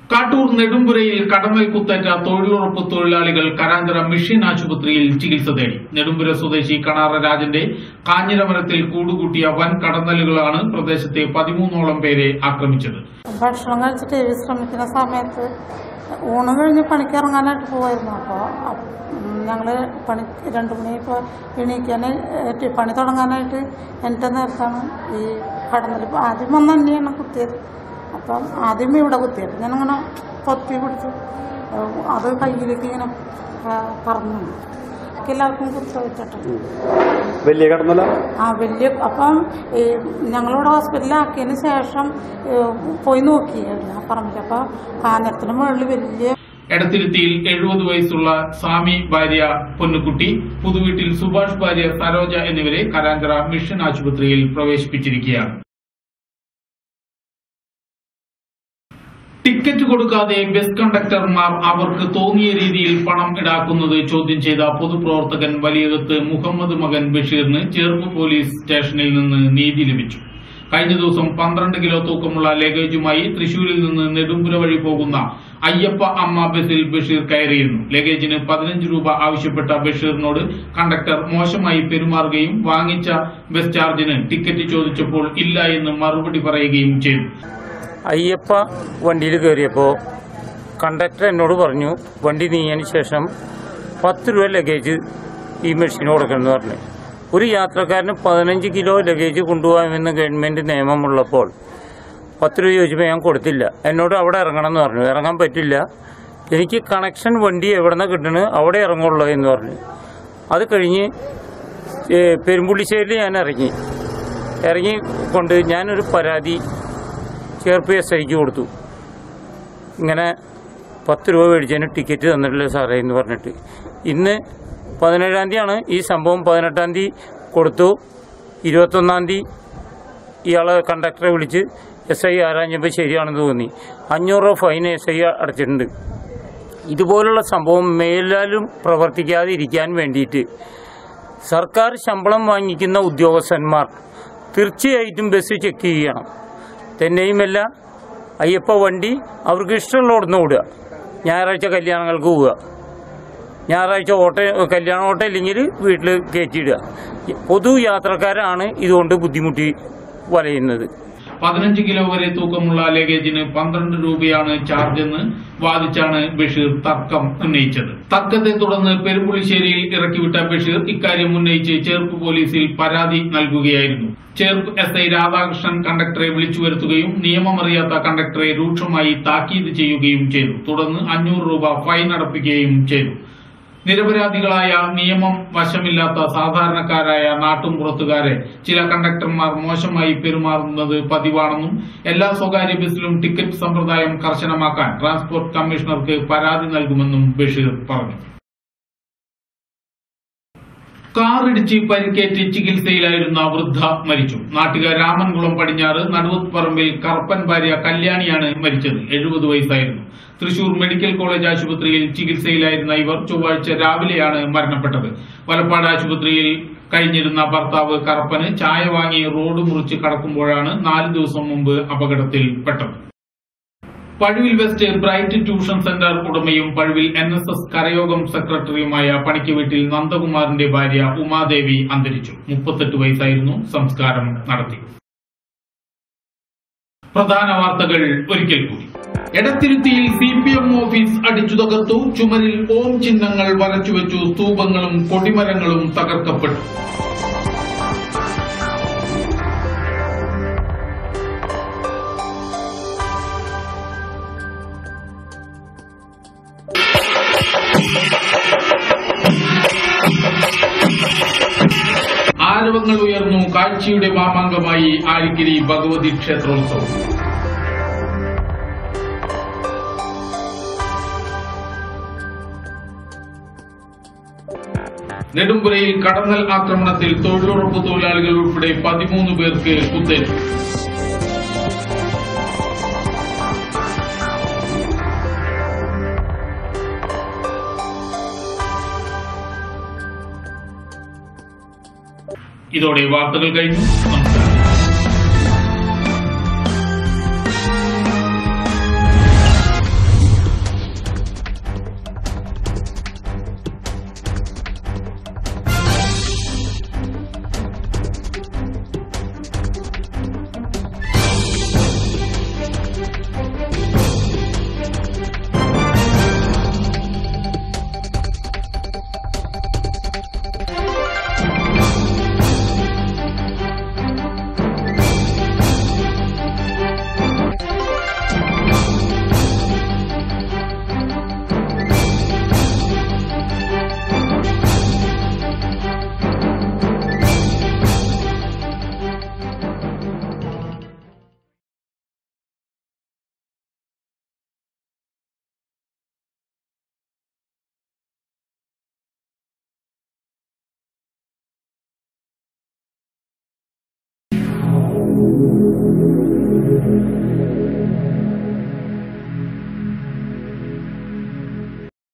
കാട്ടൂർ നെടുമ്പുരയിൽ കടന്നൽ കുത്തേറ്റ തൊഴിലുറപ്പ് തൊഴിലാളികൾ കരാഞ്ചിറ മിഷൻ ആശുപത്രിയിൽ ചികിത്സ തേടി നെടുമ്പുര സ്വദേശി കണാറ രാജന്റെ കാഞ്ഞിരമരത്തിൽ കൂടുകൂട്ടിയ വൻ കടന്നലുകളാണ് പ്രദേശത്തെ പതിമൂന്നോളം പേരെ ആക്രമിച്ചത് ഭക്ഷണം കഴിച്ചിട്ട് വിശ്രമിക്കുന്ന സമയത്ത് ഊണ് കഴിഞ്ഞ് പണിക്ക് ഇറങ്ങാനായിട്ട് പോവായിരുന്നു അപ്പോൾ ഞങ്ങൾ പണി രണ്ട് മണിയപ്പോൾ എണീക്കാൻ ഏറ്റ് പണി തുടങ്ങാനായിട്ട് എൻ്റെ നേരത്താണ് ഈ കടന്നൽ ആദ്യം വന്ന് തന്നെയാണ് കുത്തിയത് അപ്പം ആദ്യം ഇവിടെ കുത്തിയത് ഞാനങ്ങനെ പൊത്തി പിടിച്ചു ഏഹ് അത് കയ്യിലേക്ക് ഇങ്ങനെ പ- പറന്നു വന്നു. എനിക്ക് എല്ലാവർക്കും കുത്തി വെച്ചിട്ടുണ്ട് വലിയ കടന്നല ആ വലിയ അപ്പം ഈ ഞങ്ങളിവിടെ ഹോസ്പിറ്റലിലാക്കിയതിന് ശേഷം ഏ, പോയി നോക്കി ആ പറമ്പിൽ അപ്പോൾ കാഞ്ഞത്തിന് മുകളിൽ വലിയ എടത്തിരുത്തിയിൽ എഴുപത് വയസ്സുള്ള സ്വാമി ഭാര്യ പൊന്നുകുട്ടി പുതുവീട്ടിൽ സുഭാഷ് ഭാര്യ സരോജ എന്നിവരെ കരാഞ്ചിറ മിഷൻ ആശുപത്രിയിൽ പ്രവേശിപ്പിച്ചിരിക്കുകയാണ് ടിക്കറ്റ് കൊടുക്കാതെ ബസ് കണ്ടക്ടർമാർ അവർക്ക് തോന്നിയ രീതിയിൽ പണം ഈടാക്കുന്നത് ചോദ്യം ചെയ്ത പൊതുപ്രവർത്തകൻ വലിയകത്ത് മുഹമ്മദ് മകൻ ബഷീറിന് ചേർപ്പ് പോലീസ് സ്റ്റേഷനിൽ നിന്ന് നീതി ലഭിച്ചു കഴിഞ്ഞ ദിവസം പന്ത്രണ്ട് കിലോ തൂക്കമുള്ള ലഗേജുമായി തൃശൂരിൽ നിന്ന് നെടുമ്പുര വഴി പോകുന്ന അയ്യപ്പ അമ്മ ബസിൽ ബഷീർ കയറിയിരുന്നു ലഗേജിന് പതിനഞ്ച് രൂപ ആവശ്യപ്പെട്ട ബഷീറിനോട് കണ്ടക്ടർ മോശമായി പെരുമാറുകയും വാങ്ങിച്ച ബസ് ചാർജിന് ടിക്കറ്റ് ചോദിച്ചപ്പോൾ ഇല്ല എന്ന് മറുപടി പറയുകയും ചെയ്തു അയ്യപ്പ വണ്ടിയിൽ കയറിയപ്പോൾ കണ്ടക്ടർ എന്നോട് പറഞ്ഞു വണ്ടി നീങ്ങിയതിന് ശേഷം പത്ത് രൂപ ലഗേജ് ഈ മെഷീന് കൊടുക്കണമെന്ന് പറഞ്ഞു ഒരു യാത്രക്കാരന് പതിനഞ്ച് കിലോ ലഗേജ് കൊണ്ടുപോകാമെന്ന് ഗവൺമെൻറ് നിയമമുള്ളപ്പോൾ പത്ത് രൂപ ചോദിച്ചപ്പോൾ ഞാൻ കൊടുത്തില്ല എന്നോട് അവിടെ ഇറങ്ങണം എന്ന് പറഞ്ഞു ഇറങ്ങാൻ പറ്റില്ല എനിക്ക് കണക്ഷൻ വണ്ടി എവിടെ നിന്ന് കിട്ടണ് അവിടെ ഇറങ്ങുള്ളൂ എന്ന് പറഞ്ഞു അത് കഴിഞ്ഞ് ഏ, പെരുമ്പുള്ളിശ്ശേരിയിൽ ഞാൻ ഇറങ്ങി ഇറങ്ങി കൊണ്ട് ഞാനൊരു പരാതി ചേർപ്പ് എസ് ഐക്ക് കൊടുത്തു ഇങ്ങനെ പത്ത് രൂപ മേടിച്ചതിന് ടിക്കറ്റ് തന്നിട്ടില്ല സാറേ എന്ന് പറഞ്ഞിട്ട് ഇന്ന് പതിനേഴാം തീയതിയാണ് ഈ സംഭവം പതിനെട്ടാം തീയതി കൊടുത്തു ഇരുപത്തൊന്നാം തീയതി ഇയാളെ കണ്ടക്ടറെ വിളിച്ച് എസ് ഐ ആരാഞ്ഞപ്പോൾ ശരിയാണെന്ന് തോന്നി അഞ്ഞൂറ് രൂപ ഫൈൻ എസ് ഐ അടച്ചിട്ടുണ്ട് ഇതുപോലുള്ള സംഭവം മേലാലും പ്രവർത്തിക്കാതെ ഇരിക്കാൻ വേണ്ടിയിട്ട് സർക്കാർ ശമ്പളം വാങ്ങിക്കുന്ന ഉദ്യോഗസ്ഥന്മാർ തീർച്ചയായിട്ടും ബസ് ചെക്ക് ചെയ്യണം തന്നെയുമല്ല അയ്യപ്പ വണ്ടി അവർക്ക് ഇഷ്ടമുള്ളവിടുന്ന് ഓടുക ഞായറാഴ്ച കല്യാണങ്ങൾക്ക് പോവുക ഞായറാഴ്ച ഓട്ടോ കല്യാണ ഓട്ടോ ഇല്ലെങ്കിൽ വീട്ടിൽ കയറ്റിയിടുക പൊതു യാത്രക്കാരാണ് ഇതുകൊണ്ട് ബുദ്ധിമുട്ടി വലയുന്നത് പതിനഞ്ച് കിലോ വരെ തൂക്കമുള്ള ലഗേജിന് പന്ത്രണ്ട് രൂപയാണ് ചാർജ് എന്ന് വാദിച്ചാണ് ബഷീർ തർക്കം ഉന്നയിച്ചത് തർക്കത്തെ തുടർന്ന് പെരുമ്പുളിശ്ശേരിയിൽ ഇറക്കിവിട്ട ബഷീർ ഇക്കാര്യം ഉന്നയിച്ച് ചേർപ്പ് പോലീസിൽ പരാതി നൽകുകയായിരുന്നു ചേർപ്പ് എസ് ഐ രാധാകൃഷ്ണൻ കണ്ടക്ടറെ വിളിച്ചു വരുത്തുകയും നിയമമറിയാത്ത കണ്ടക്ടറെ രൂക്ഷമായി താക്കീത് ചെയ്യുകയും ചെയ്തു തുടർന്ന് അഞ്ഞൂറ് രൂപ ഫൈൻ അടപ്പിക്കുകയും ചെയ്തു നിരപരാധികളായ നിയമം വശമില്ലാത്ത സാധാരണക്കാരായ നാട്ടുംപുറത്തുകാരെ ചില കണ്ടക്ടർമാർ മോശമായി പെരുമാറുന്നത് പതിവാണെന്നും എല്ലാ സ്വകാര്യ ബസ്സിലും ടിക്കറ്റ് സമ്പ്രദായം കർശനമാക്കാൻ ട്രാൻസ്പോർട്ട് കമ്മീഷണർക്ക് പരാതി നൽകുമെന്നും ബഷീർ പറഞ്ഞു കാറിടിച്ച് പരിക്കേറ്റ് ചികിത്സയിലായിരുന്ന വൃദ്ധ മരിച്ചു നാട്ടുകാർ രാമൻകുളം പടിഞ്ഞാറ് നടുവത്ത് പറമ്പിൽ കറുപ്പൻ ഭാര്യ കല്യാണിയാണ് മരിച്ചത് എഴുപത് വയസ്സായിരുന്നു തൃശൂർ മെഡിക്കൽ കോളേജ് ആശുപത്രിയിൽ ചികിത്സയിലായിരുന്ന ഇവർ ചൊവ്വാഴ്ച രാവിലെയാണ് മരണപ്പെട്ടത് വലപ്പാട് ആശുപത്രിയിൽ കഴിഞ്ഞിരുന്ന ഭർത്താവ് കറുപ്പന് ചായ വാങ്ങി റോഡ് മുറിച്ച് കടക്കുമ്പോഴാണ് നാല് ദിവസം മുമ്പ് അപകടത്തിൽപ്പെട്ടത് Pazhuvil west bright tuition centre ഉടമയും പഴുവിൽ എൻ എസ് എസ് കരയോഗം സെക്രട്ടറിയുമായ പണിക്ക് വീട്ടിൽ നന്ദകുമാറിന്റെ ഭാര്യ ഉമാദേവി അന്തരിച്ചു മുപ്പത്തെട്ട് വയസ്സായിരുന്നു സംസ്കാരം നടത്തി പ്രധാന വാർത്തകൾ ഒരിക്കൽ കൂടി എടത്തിരുത്തിയിൽ സി പി എം ഓഫീസ് അടിച്ചു തകർത്തു ചുമരിൽ ഓം ചിഹ്നങ്ങൾ വരച്ചുവെച്ചു സ്തൂപങ്ങളും കൊടിമരങ്ങളും തകർക്കപ്പെട്ടു ആരവങ്ങൾ ഉയർന്നു കാഴ്ചയുടെ മാമാങ്കമായി ആരിഗിരി ഭഗവതി ക്ഷേത്രോത്സവം നെടുമ്പുരയിൽ കടന്നൽ ആക്രമണത്തിൽ തൊഴിലുറപ്പ് തൊഴിലാളികൾ ഉൾപ്പെടെ പതിമൂന്ന് പേർക്ക് കുത്തേറ്റു ഇതോടെ വാർത്തകൾ കഴിഞ്ഞു നമസ്കാരം